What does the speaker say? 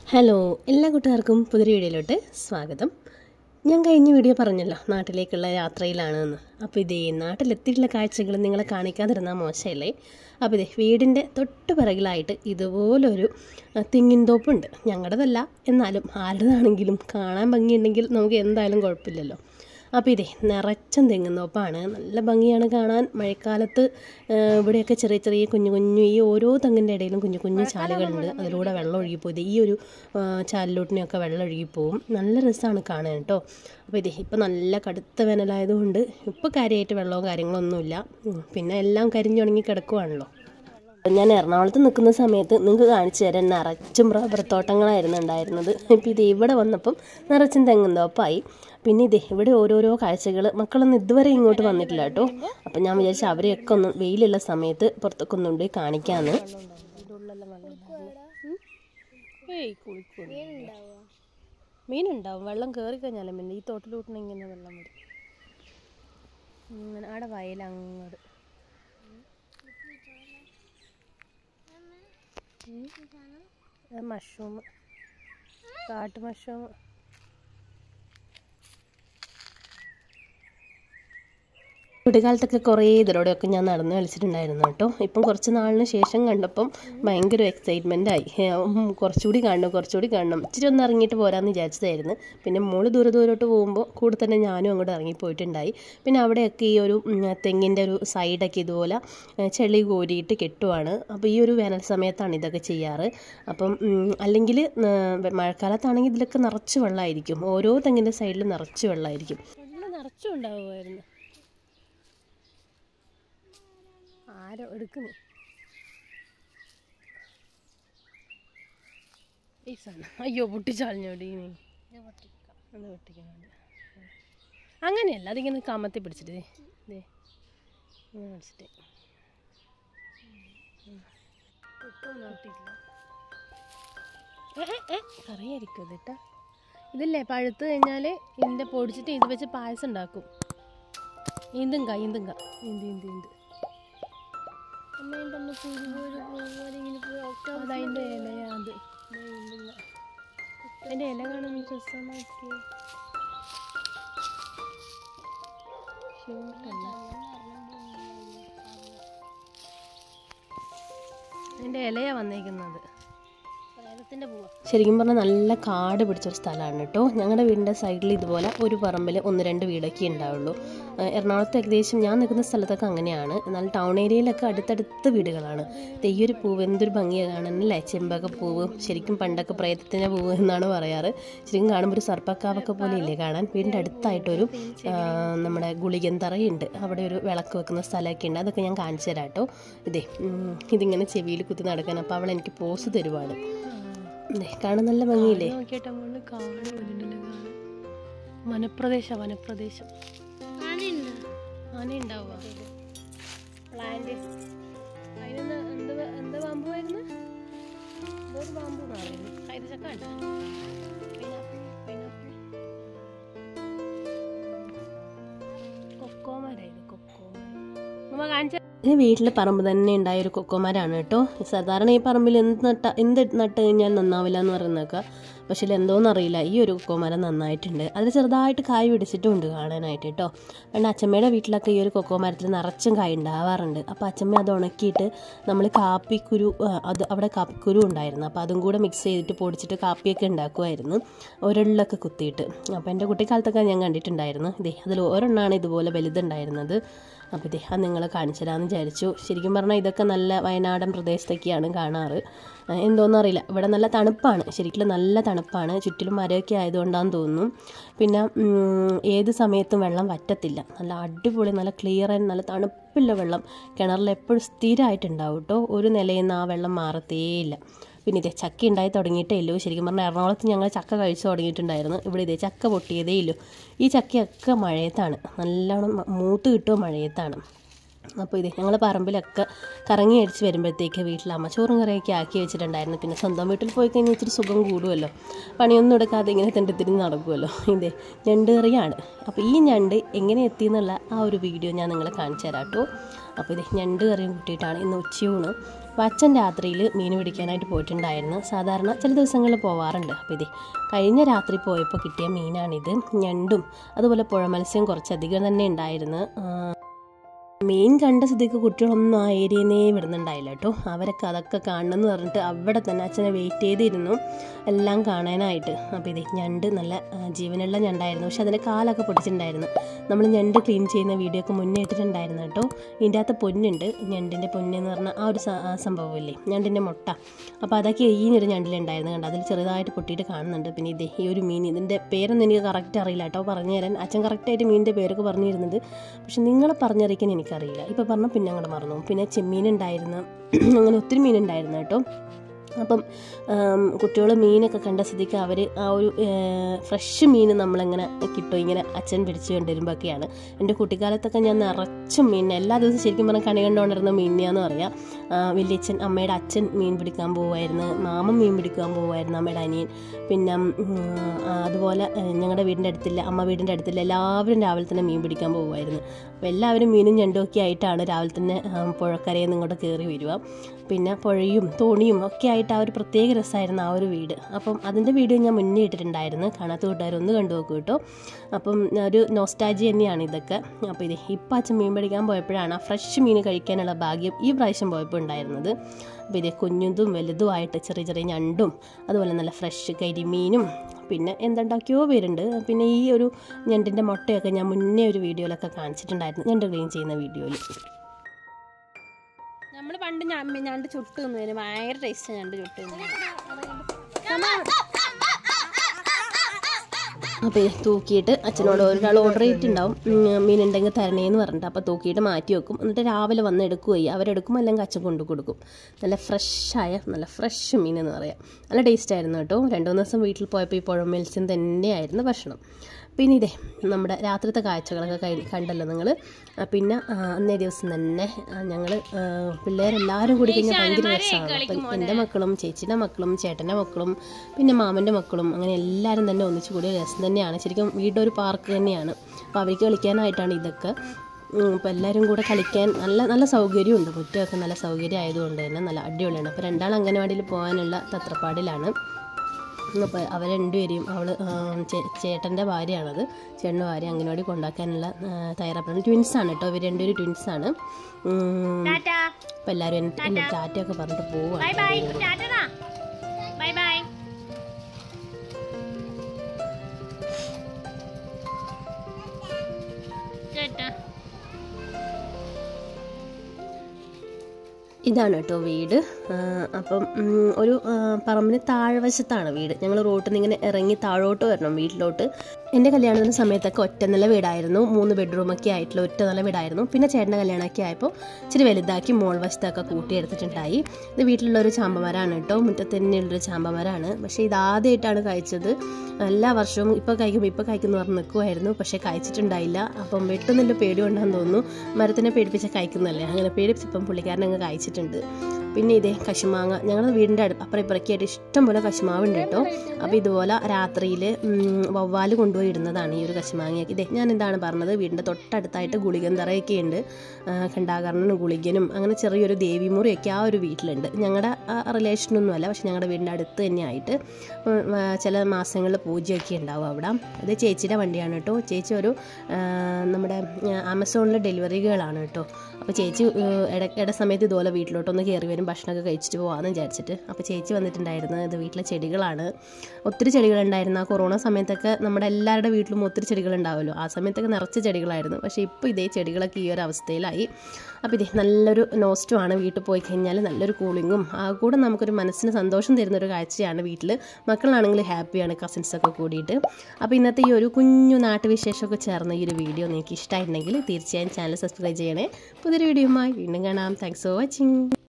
Hello എല്ലാ കൂട്ടുകാർക്കും പുതിയ വീഡിയോയിലോട്ട് സ്വാഗതം ഞാൻ കഴിഞ്ഞ വീഡിയോ പറഞ്ഞല്ലോ നാട്ടിലേക്കുള്ള യാത്രയിലാണ് എന്ന് അപ്പോൾ ഇതേ നാട്ടിലെത്തിയിട്ടുള്ള കാഴ്ചകൾ നിങ്ങളെ കാണിക്കാതിരുന്നാൽ മോശമല്ലേ അപ്പോൾ ഇതേ വീടിൻ്റെ തൊട്ട് പിറകിലായിട്ട് ഇതുപോലൊരു അഹ്, തെങ്ങിൻ തോപ്പുണ്ട് ഞങ്ങളുടേതല്ല എന്നാലും ആരുടേതാണെങ്കിലും കാണാൻ ഭംഗിയുണ്ടെങ്കിൽ നമുക്ക് എന്തായാലും കുഴപ്പമില്ലല്ലോ അപ്പോൾ ഇതേ നിറച്ചും തെങ്ങുന്നോപ്പാണ് നല്ല ഭംഗിയാണ് കാണാൻ മഴക്കാലത്ത് ആ, ഇവിടെയൊക്കെ ചെറിയ ചെറിയ കുഞ്ഞു കുഞ്ഞു ഈ ഓരോ തെങ്ങിൻ്റെ ഇടയിലും കുഞ്ഞു കുഞ്ഞു ചാലുകളുണ്ട് അതിലൂടെ വെള്ളം ഒഴുകിപ്പോയി ഈ ഒരു ആ, ചാലിലോട്ടിനെയൊക്കെ വെള്ളം ഒഴുകിപ്പോവും നല്ല രസമാണ് കാണാൻ കേട്ടോ അപ്പോൾ ഇതേ ഇപ്പം നല്ല കടുത്ത വേനലായതുകൊണ്ട് ഇപ്പോൾ കാര്യമായിട്ട് വെള്ളമോ കാര്യങ്ങളോ ഒന്നുമില്ല ഉം, പിന്നെ എല്ലാം കരിഞ്ഞുണങ്ങി കിടക്കുവാണല്ലോ ഞാൻ എറണാകുളത്ത് നിൽക്കുന്ന സമയത്ത് നിങ്ങൾക്ക് കാണിച്ചു തരാൻ നിറച്ചും റബ്ബർ തോട്ടങ്ങളായിരുന്നു ഉണ്ടായിരുന്നത് ഇപ്പം ഇത് ഇവിടെ വന്നപ്പം നിറച്ചും തെങ്ങും തോപ്പായി പിന്നെ ഇത് ഇവിടെ ഓരോരോ കാഴ്ചകൾ മക്കളൊന്നും ഇതുവരെ ഇങ്ങോട്ട് വന്നിട്ടില്ല കേട്ടോ അപ്പം ഞാൻ വിചാരിച്ചു അവരെയൊക്കെ ഒന്ന് വെയിലുള്ള സമയത്ത് പുറത്തൊക്കെ ഒന്നുകൊണ്ട് കാണിക്കാമെന്ന് മീനുണ്ടാവും വെള്ളം കയറി കഴിഞ്ഞാലും പിന്നെ ഈ തോട്ടിലോട്ടിന് ഇങ്ങനെ വെള്ളം വരും അങ്ങനെ അവിടെ വയലങ്ങോട്ട് മഷ്റൂം കാട്ട് മഷ്റൂം കുട്ടിക്കാലത്തൊക്കെ കുറേ ഇതിലൂടെയൊക്കെ ഞാൻ നടന്ന് കളിച്ചിട്ടുണ്ടായിരുന്നു കേട്ടോ ഇപ്പം കുറച്ച് നാളിന് ശേഷം കണ്ടപ്പം ഭയങ്കര എക്സൈറ്റ്മെൻ്റ് ആയി ഉം, കുറച്ചുകൂടി കാണണം കുറച്ചുകൂടി കാണണം ഇച്ചിരി ഒന്ന് ഇറങ്ങിയിട്ട് പോരാന്ന് വിചാരിച്ചതായിരുന്നു പിന്നെ മോള് ദൂരെ ദൂരോട്ട് പോകുമ്പോൾ കൂടെ തന്നെ ഞാനും അങ്ങോട്ട് ഇറങ്ങിപ്പോയിട്ടുണ്ടായി പിന്നെ അവിടെയൊക്കെ ഈ ഒരു ഉം, തെങ്ങിൻ്റെ ഒരു സൈഡൊക്കെ ഇതുപോലെ ഏ, ചെളി കോരിയിട്ട് കെട്ടുവാണ് അപ്പോൾ ഈ ഒരു വേനൽ സമയത്താണ് ഇതൊക്കെ ചെയ്യാറ് അപ്പം അല്ലെങ്കിൽ മഴക്കാലത്താണെങ്കിൽ ഇതിലൊക്കെ നിറച്ച് വെള്ളമായിരിക്കും ഓരോ തെങ്ങിൻ്റെ സൈഡിൽ നിറച്ച് വെള്ളമായിരിക്കും വെള്ളം നിറച്ചും ഉണ്ടാവുമായിരുന്നു ആരോ എടുക്കുന്നു ഈ സാധനം അയ്യോ പൊട്ടിച്ചാളിഞ്ഞോടി നീ അത് പൊട്ടിക്കാൻ വേണ്ടി അങ്ങനെയല്ല അതിങ്ങനെ കമത്തി പിടിച്ചിട്ട് ദേ ദേ ഇങ്ങനെ പിടിച്ചിട്ട് ഏ, ഏ, ഏ, കറിയായിരിക്കും ഇത് കേട്ടാ ഇതില്ലേ പഴുത്ത് കഴിഞ്ഞാൽ ഇതിൻ്റെ പൊടിച്ചിട്ട് ഇത് വെച്ച് പായസം ഉണ്ടാക്കും ഈന്തുങ്ക ഈന്തുങ്ക ഈന്ത് ഈന്ത് ഈന്ത് അതതിൻ്റെ ഇലയാ അത് ദേ ഈന്തുങ്ക. അതിൻ്റെ ഇല കാണാൻ രസമാക്കി അതിൻ്റെ ഇലയാ വന്നേക്കുന്നത് ശരിക്കും പറഞ്ഞാൽ നല്ല കാട് പിടിച്ചൊരു സ്ഥലമാണ് കേട്ടോ ഞങ്ങളുടെ വീടിൻ്റെ സൈഡിൽ ഇതുപോലെ ഒരു പറമ്പിൽ ഒന്ന് രണ്ട് വീടൊക്കെ ഉണ്ടാവുള്ളൂ ഏഹ് എറണാകുളത്ത് ഏകദേശം ഞാൻ നിൽക്കുന്ന സ്ഥലത്തൊക്കെ അങ്ങനെയാണ് എന്നാൽ ടൗൺ ഏരിയയിലൊക്കെ അടുത്തടുത്ത് വീടുകളാണ് ദേ ഈ ഒരു പൂവ് എന്തൊരു ഭംഗിയാണ് കാണാനല്ലേ ചെമ്പക പൂവ് ശരിക്കും പണ്ടൊക്കെ പ്രേതത്തിൻ്റെ പൂവ് എന്നാണ് പറയാറ് ശരിക്കും കാണുമ്പോൾ ഒരു സർപ്പക്കാവൊക്കെ പോലെ ഇല്ലേ കാണാൻ വീടിൻ്റെ അടുത്തായിട്ടൊരു ആ, നമ്മുടെ ഗുളികൻ തറയുണ്ട് അവിടെ ഒരു വിളക്ക് വെക്കുന്ന സ്ഥലമൊക്കെ ഉണ്ട് അതൊക്കെ ഞാൻ കാണിച്ചു തരാം കേട്ടോ ഇതേ ഉം, ഇതിങ്ങനെ ചെവിയിൽ കുത്തി നടക്കാൻ അപ്പോൾ അവൾ എനിക്ക് പോസ് തരുവാണ് ദേ, കാണാൻ നല്ല ഭംഗിയില്ലേ നോക്കിയിട്ട് അങ്ങോട്ട് കാണുന്നുണ്ടല്ലോ വനപ്രദേശ വനപ്രദേശം ആന ഉണ്ടാവുക പ്ലാന്റ് അതിന് എന്ത് വ- എന്ത് പാമ്പ് വരുന്നു ഒരു പാമ്പ് പറയുന്നു കൈതച്ചക്ക ഉണ്ടോ പൈനാപ്പിൾ പൈനാപ്പിൾ കൊക്കോമരായത് കൊക്കോമരം നമ്മ കാണിച്ച ഈ വീട്ടിലെ പറമ്പ് തന്നെ ഉണ്ടായ ഒരു കൊക്കോമരാണ് കേട്ടോ സാധാരണ ഈ പറമ്പിൽ എന്ത് നട്ട എന്ത് നട്ട് കഴിഞ്ഞാൽ നന്നാവില്ല എന്ന് പറയുന്നതൊക്കെ പക്ഷേ എന്തോന്നറിയില്ല ഈ ഒരു കൊക്കോമരം നന്നായിട്ടുണ്ട് അതിൽ ചെറുതായിട്ട് കായ് പിടിച്ചിട്ടുമുണ്ട് കാണാനായിട്ട് കേട്ടോ പണ്ട് അച്ഛമ്മയുടെ വീട്ടിലൊക്കെ ഈ ഒരു കൊക്കോമരത്തിൽ നിറച്ചും കായ് ഉണ്ടാവാറുണ്ട് അപ്പോൾ അച്ഛമ്മ അത് ഉണക്കിയിട്ട് നമ്മൾ കാപ്പിക്കുരു ആ, അത് അവിടെ കാപ്പിക്കുരു ഉണ്ടായിരുന്നു അപ്പോൾ അതും കൂടെ മിക്സ് ചെയ്തിട്ട് പൊടിച്ചിട്ട് കാപ്പിയൊക്കെ ഉണ്ടാക്കുമായിരുന്നു ഒരെള്ളൊക്കെ കുത്തിയിട്ട് അപ്പോൾ എൻ്റെ കുട്ടിക്കാലത്തൊക്കെ ഞാൻ കണ്ടിട്ടുണ്ടായിരുന്നു ഇതേ അതിൽ ഒരെണ്ണമാണ് ഇതുപോലെ വലുതുണ്ടായിരുന്നത് അപ്പോൾ ഇതേ അത് നിങ്ങളെ കാണിച്ചു തരാമെന്ന് വിചാരിച്ചു ശരിക്കും പറഞ്ഞാൽ ഇതൊക്കെ നല്ല വയനാടൻ പ്രദേശത്തൊക്കെയാണ് കാണാറ് ആ, എന്തോന്നറിയില്ല ഇവിടെ നല്ല തണുപ്പാണ് ശരിക്കും നല്ല തണുപ്പാണ് ചുറ്റിലും മരമൊക്കെ ആയതുകൊണ്ടാണെന്ന് തോന്നുന്നു പിന്നെ ഉം, ഏത് സമയത്തും വെള്ളം വറ്റത്തില്ല നല്ല അടിപൊളി നല്ല ക്ലിയർ ആൻഡ് നല്ല തണുപ്പുള്ള വെള്ളം കിണറിൽ എപ്പോഴും സ്ഥിരമായിട്ടുണ്ടാവും കേട്ടോ ഒരു നിലയിൽ നിന്ന് ആ വെള്ളം മാറത്തേയില്ല പിന്നെ ഇതേ ചക്ക ഉണ്ടായി തുടങ്ങിയിട്ടേ ഇല്ലൂ ശരിക്കും പറഞ്ഞാൽ എറണാകുളത്ത് ഞങ്ങൾ ചക്ക കഴിച്ചു തുടങ്ങിയിട്ടുണ്ടായിരുന്നു ഇവിടെ ഇതേ ചക്ക പൊട്ടിയതേ ഇല്ലൂ ഈ ചക്കയൊക്കെ മഴയത്താണ് നല്ലോണം മ- മൂത്ത് കിട്ടുമോ മഴയത്താണ് അപ്പോൾ ഇത് ഞങ്ങൾ പറമ്പിലൊക്കെ കറങ്ങി അടിച്ച് വരുമ്പോഴത്തേക്ക് വീട്ടിൽ അമ്മ ചോറും കറിയൊക്കെ ആക്കി വെച്ചിട്ടുണ്ടായിരുന്നു പിന്നെ സ്വന്തം വീട്ടിൽ പോയി കഴിഞ്ഞാൽ ഇച്ചിരി സുഖം കൂടുമല്ലോ പണിയൊന്നും എടുക്കാതെ ഇങ്ങനെ തെണ്ടിത്തിരിഞ്ഞ് നടക്കുമല്ലോ ഇതേ ഞണ്ട് കറിയാണ് അപ്പോൾ ഈ ഞണ്ട് എങ്ങനെ എത്തി എന്നുള്ള ആ ഒരു വീഡിയോ ഞാൻ നിങ്ങളെ കാണിച്ചു തരാം കേട്ടോ അപ്പോൾ ഇത് ഞണ്ട് കറിയും കൂട്ടിയിട്ടാണ് ഇന്ന് ഉച്ചയൂണ് അപ്പോൾ അച്ഛൻ രാത്രിയിൽ മീൻ പിടിക്കാനായിട്ട് പോയിട്ടുണ്ടായിരുന്നു സാധാരണ ചില ദിവസങ്ങളിൽ പോവാറുണ്ട് അപ്പോൾ ഇത് കഴിഞ്ഞ രാത്രി പോയപ്പോൾ കിട്ടിയ മീനാണിത് ഞണ്ടും അതുപോലെ പുഴ മത്സ്യം കുറച്ചധികം തന്നെ ഉണ്ടായിരുന്നു ആ, മീൻ കണ്ട സ്ഥിതിക്ക് കുട്ടികളൊന്നും ആ ഏരിയന്നേ വിടുന്നുണ്ടായില്ല കേട്ടോ അവരൊക്കെ അതൊക്കെ കാണണമെന്ന് പറഞ്ഞിട്ട് അവിടെ തന്നെ അച്ഛനെ വെയിറ്റ് ചെയ്തിരുന്നു എല്ലാം കാണാനായിട്ട് അപ്പോൾ ഇത് ഞണ്ട് നല്ല ആ, ജീവനുള്ള ഞണ്ടായിരുന്നു പക്ഷെ അതിൻ്റെ കാലൊക്കെ പൊടിച്ചിട്ടുണ്ടായിരുന്നു നമ്മൾ ഞണ്ട് ക്ലീൻ ചെയ്യുന്ന വീഡിയോ ഒക്കെ മുന്നേ ഇട്ടിട്ടുണ്ടായിരുന്നു കേട്ടോ ഇതിൻ്റെ അകത്ത് പൊന്നുണ്ട് ഞണ്ടിൻ്റെ പൊന്നെന്ന് പറഞ്ഞ ആ ഒരു സ- ആ സംഭവമില്ലേ ഞണ്ടിൻ്റെ മുട്ട അപ്പോൾ അതൊക്കെ ഈ ഒരു ഞണ്ടിലുണ്ടായിരുന്നു കണ്ടോ അതിൽ ചെറുതായിട്ട് പൊട്ടിയിട്ട് കാണുന്നുണ്ട് പിന്നെ ഇത് ഈ ഒരു മീൻ ഇതിൻ്റെ പേരൊന്നും എനിക്ക് കറക്റ്റ് അറിയില്ല കേട്ടോ പറഞ്ഞു തരാൻ അച്ഛൻ കറക്റ്റായിട്ട് മീനിൻ്റെ പേരൊക്കെ പറഞ്ഞിരുന്നത് പക്ഷെ നിങ്ങളെ പറഞ്ഞറിയിക്കാൻ എനിക്കറിയില്ല ഇപ്പോൾ പറഞ്ഞാൽ പിന്നെ അങ്ങോട്ട് മറന്നു പിന്നെ ചെമ്മീൻ ഉണ്ടായിരുന്നു അങ്ങനെ ഒത്തിരി മീൻ ഉണ്ടായിരുന്നു കേട്ടോ അപ്പം കുട്ടികൾ മീനൊക്കെ കണ്ട സ്ഥിതിക്ക് അവർ ആ ഒരു ഫ്രഷ് മീൻ നമ്മളിങ്ങനെ കിട്ടും ഇങ്ങനെ അച്ഛൻ പിടിച്ചു കൊണ്ടുവരുമ്പോഴൊക്കെയാണ് എൻ്റെ കുട്ടിക്കാലത്തൊക്കെ ഞാൻ നിറച്ചും മീൻ എല്ലാ ദിവസവും ശരിക്കും പറഞ്ഞാൽ കണി കണ്ടുകൊണ്ടിരുന്ന മീനിയാന്ന് പറയാം ആ, വലിയച്ഛൻ അമ്മയുടെ അച്ഛൻ മീൻ പിടിക്കാൻ പോവുമായിരുന്നു മാമൻ മീൻ പിടിക്കാൻ പോവുമായിരുന്നു അമ്മയുടെ അനിയൻ പിന്നെ ഉം, ആ, അതുപോലെ ഞങ്ങളുടെ വീടിൻ്റെ അടുത്തില്ല അമ്മ വീടിൻ്റെ അടുത്തില്ല എല്ലാവരും രാവിലെ തന്നെ മീൻ പിടിക്കാൻ പോകുമായിരുന്നു അപ്പോൾ എല്ലാവരും മീനും ഞണ്ടും ഒക്കെ ആയിട്ടാണ് രാവിലെ തന്നെ ആ, പുഴക്കരയിൽ നിന്ന് ഇങ്ങോട്ട് കയറി വരിക പിന്നെ പുഴയും തോണിയും ഒക്കെ ആയിട്ട് ആ ഒരു പ്രത്യേക രസമായിരുന്നു ആ ഒരു വീട് അപ്പം അതിൻ്റെ വീഡിയോ ഞാൻ മുന്നേ ഇട്ടിട്ടുണ്ടായിരുന്നു കാണാത്ത കൂട്ടുകാരൊന്ന് കണ്ടു നോക്കൂ കേട്ടോ അപ്പം ഒരു നോസ്റ്റാജി തന്നെയാണ് ഇതൊക്കെ അപ്പോൾ ഇത് ഇപ്പം അച്ഛൻ മീൻ പിടിക്കാൻ പോയപ്പോഴാണ് ആ ഫ്രഷ് മീൻ കഴിക്കാനുള്ള ഭാഗ്യം ഈ പ്രാവശ്യം പോയപ്പോൾ ഉണ്ടായിരുന്നത് അപ്പോൾ ഇത് കുഞ്ഞുതും വലുതുമായിട്ട് ചെറിയ ചെറിയ ഞണ്ടും അതുപോലെ നല്ല ഫ്രഷ് കരിമീനും പിന്നെ എന്തുണ്ടാക്കിയോ പേരുണ്ട് പിന്നെ ഈ ഒരു ഞണ്ടിൻ്റെ മുട്ടയൊക്കെ ഞാൻ മുന്നേ ഒരു വീഡിയോയിലൊക്കെ കാണിച്ചിട്ടുണ്ടായിരുന്നു ഞണ്ട് ക്ലീൻ ചെയ്യുന്ന വീഡിയോയിൽ നമ്മൾ പണ്ട് ഞാൻ ഞണ്ട് ചുട്ട് തിന്നു ഭയങ്കര ടേസ്റ്റ് ഞണ്ട് ചുട്ട് തിന്നു അപ്പോൾ തൂക്കിയിട്ട് അച്ഛനോട് ഒരാൾ ഓർഡർ ചെയ്തിട്ടുണ്ടാവും ഉം, മീനുണ്ടെങ്കിൽ തരണേന്ന് പറഞ്ഞിട്ട് അപ്പോൾ തൂക്കിയിട്ട് മാറ്റി വെക്കും എന്നിട്ട് രാവിലെ വന്ന് എടുക്കുകയും അവരെടുക്കും അല്ലെങ്കിൽ അച്ഛൻ കൊണ്ടു കൊടുക്കും നല്ല ഫ്രഷായ നല്ല ഫ്രഷ് മീൻ എന്ന് പറയാം നല്ല ടേസ്റ്റ് ആയിരുന്നു കേട്ടോ രണ്ട് മൂന്ന് ദിവസം വീട്ടിൽ പോയപ്പോൾ ഈ പുഴ മത്സ്യം തന്നെയായിരുന്നു ഭക്ഷണം പിന്നെ ഇതേ നമ്മുടെ രാത്രിത്തെ കാഴ്ചകളൊക്കെ കഴി കണ്ടല്ലോ നിങ്ങൾ പിന്നെ ആ, അന്നേ ദിവസം തന്നെ ഞങ്ങൾ പിള്ളേരെല്ലാവരും കൂടി കഴിഞ്ഞാൽ ഭയങ്കര രസമാണ് അപ്പം എൻ്റെ മക്കളും ചേച്ചിയുടെ മക്കളും ചേട്ടൻ്റെ മക്കളും പിന്നെ മാമൻ്റെ മക്കളും അങ്ങനെ എല്ലാവരും തന്നെ ഒന്നിച്ചു കൂടിയ രസം തന്നെയാണ് ശരിക്കും വീടൊരു പാർക്ക് തന്നെയാണ് അപ്പോൾ അവർക്ക് കളിക്കാനായിട്ടാണ് ഇതൊക്കെ അപ്പോൾ എല്ലാവരും കൂടെ കളിക്കാൻ നല്ല നല്ല സൗകര്യമുണ്ട് മുറ്റമൊക്കെ നല്ല സൗകര്യം ആയതുകൊണ്ട് തന്നെ നല്ല അടിപൊളിയാണ് അപ്പോൾ രണ്ടാൾ അംഗനവാടിയിൽ പോകാനുള്ള തത്രപ്പാടിലാണ് അപ്പോൾ അവർ രണ്ടുപേരെയും അവൾ ചേട്ടൻ്റെ ഭാര്യയാണത് ചേട്ടൻ്റെ ഭാര്യ അംഗനവാടി കൊണ്ടാക്കാനുള്ള ആ, തയ്യാറെടുപ്പാണ് ട്വിൻസാണ് കേട്ടോ ഇവർ രണ്ടുപേരും ട്വിൻസാണ് അപ്പോൾ എല്ലാവരും എന്നെ എന്നെ ടാറ്റയൊക്കെ പറഞ്ഞിട്ട് പോവാണ് ബൈ ബൈ ടാറ്റടാ ബൈ ബൈ ചേട്ടാ ഇതാണ് കേട്ടോ വീട് ആ, അപ്പം ഉം, ഒരു ആ, പറമ്പിന് താഴ്വശത്താണ് വീട് ഞങ്ങൾ റോട്ടിൽ നിന്ന് ഇങ്ങനെ ഇറങ്ങി താഴോട്ട് വരണം വീട്ടിലോട്ട് എൻ്റെ കല്യാണത്തിന് സമയത്തൊക്കെ ഒറ്റ നില വീടായിരുന്നു മൂന്ന് ബെഡ്റൂമൊക്കെ ആയിട്ടുള്ള ഒറ്റ നില വീടായിരുന്നു പിന്നെ ചേട്ടൻ്റെ കല്യാണമൊക്കെ ആയപ്പോൾ ഇച്ചിരി വലുതാക്കി മോൾ വശത്തൊക്കെ കൂട്ടിയെടുത്തിട്ടുണ്ടായി ഇത് വീട്ടിലുള്ള ഒരു ചാമ്പമരമാണ് കേട്ടോ മുറ്റത്ത് തന്നെയുള്ളൊരു ചാമ്പമരമാണ് പക്ഷേ ഇത് ആദ്യമായിട്ടാണ് കഴിച്ചത് എല്ലാ വർഷവും ഇപ്പോൾ കഴിക്കുമ്പോൾ ഇപ്പോൾ കഴിക്കുന്നു പറഞ്ഞ് നിൽക്കുമായിരുന്നു പക്ഷേ കഴിച്ചിട്ടുണ്ടായില്ല അപ്പം വെട്ടുന്നില്ല പേടി കൊണ്ടാന്ന് തോന്നുന്നു മരത്തിനെ പേടിപ്പിച്ച് കഴിക്കുന്നല്ലേ അങ്ങനെ പേടിപ്പിച്ചപ്പം പുള്ളിക്കാരൻ അങ്ങ് കഴിച്ചിട്ടുണ്ട് പിന്നെ ഇതേ കശുമാങ്ങ ഞങ്ങളുടെ വീടിൻ്റെ അടുത്ത് അപ്പുറം ഇപ്പുറമൊക്കെ ആയിട്ട് ഇഷ്ടം പോലെ കശുമാവുണ്ട് കേട്ടോ അപ്പോൾ ഇതുപോലെ രാത്രിയിൽ വവ്വാല് കൊണ്ടുപോയി ഇടുന്നതാണ് ഈ ഒരു കശുമാങ്ങയൊക്കെ ഇതേ ഞാൻ എന്താണ് പറഞ്ഞത് വീടിൻ്റെ തൊട്ടടുത്തായിട്ട് ഗുളികൻ തറയൊക്കെ ഉണ്ട് ഖണ്ഡാകർണനും ഗുളികനും അങ്ങനെ ചെറിയൊരു ദേവിമുറിയൊക്കെ ആ ഒരു വീട്ടിലുണ്ട് ഞങ്ങളുടെ റിലേഷനൊന്നും അല്ല പക്ഷെ ഞങ്ങളുടെ വീടിൻ്റെ അടുത്ത് തന്നെയായിട്ട് ഉം, ആ, ചില മാസങ്ങളിൽ പൂജയൊക്കെ ഉണ്ടാവും അവിടെ ഇത് ചേച്ചിയുടെ വണ്ടിയാണ് കേട്ടോ ചേച്ചി ഒരു ആ, നമ്മുടെ ആമസോണിലെ ഡെലിവറി ഗേളാണ് കേട്ടോ അപ്പോൾ ചേച്ചി ഏഹ്, ഇട ഇട സമയത്ത് ഇതുപോലെ വീട്ടിലോട്ടൊന്ന് കയറി വരും ഭക്ഷണമൊക്കെ കഴിച്ചിട്ട് പോകാമെന്ന് വിചാരിച്ചിട്ട് അപ്പോൾ ചേച്ചി വന്നിട്ടുണ്ടായിരുന്നു ഇത് വീട്ടിലെ ചെടികളാണ് ഒത്തിരി ചെടികളുണ്ടായിരുന്നു ആ കൊറോണ സമയത്തൊക്കെ നമ്മുടെ എല്ലാവരുടെ വീട്ടിലും ഒത്തിരി ചെടികളുണ്ടാവുമല്ലോ ആ സമയത്തൊക്കെ നിറച്ച് ചെടികളായിരുന്നു പക്ഷേ ഇപ്പോൾ ഇതേ ചെടികളൊക്കെ ഈ ഒരു അവസ്ഥയിലായി അപ്പോൾ ഇതേ നല്ലൊരു നോസ്റ്റുമാണ് വീട്ടിൽ പോയി കഴിഞ്ഞാൽ നല്ലൊരു കൂളിങ്ങും ആ കൂടെ നമുക്കൊരു മനസ്സിന് സന്തോഷം തരുന്ന ഒരു കാഴ്ചയാണ് വീട്ടിൽ മക്കളാണെങ്കിൽ ഹാപ്പിയാണ് കസിൻസൊക്കെ കൂടിയിട്ട് അപ്പോൾ ഇന്നത്തെ ഈ ഒരു കുഞ്ഞു നാട്ടുവിശേഷമൊക്കെ ചേർന്ന ഈ ഒരു വീഡിയോ നിങ്ങൾക്ക് ഇഷ്ടമായിട്ടുണ്ടെങ്കിൽ തീർച്ചയായും ചാനൽ സബ്സ്ക്രൈബ് ചെയ്യണേ പുതിയൊരു വീഡിയോയുമായി വീണ്ടും കാണാം താങ്ക്സ് ഫോർ വാച്ചിങ്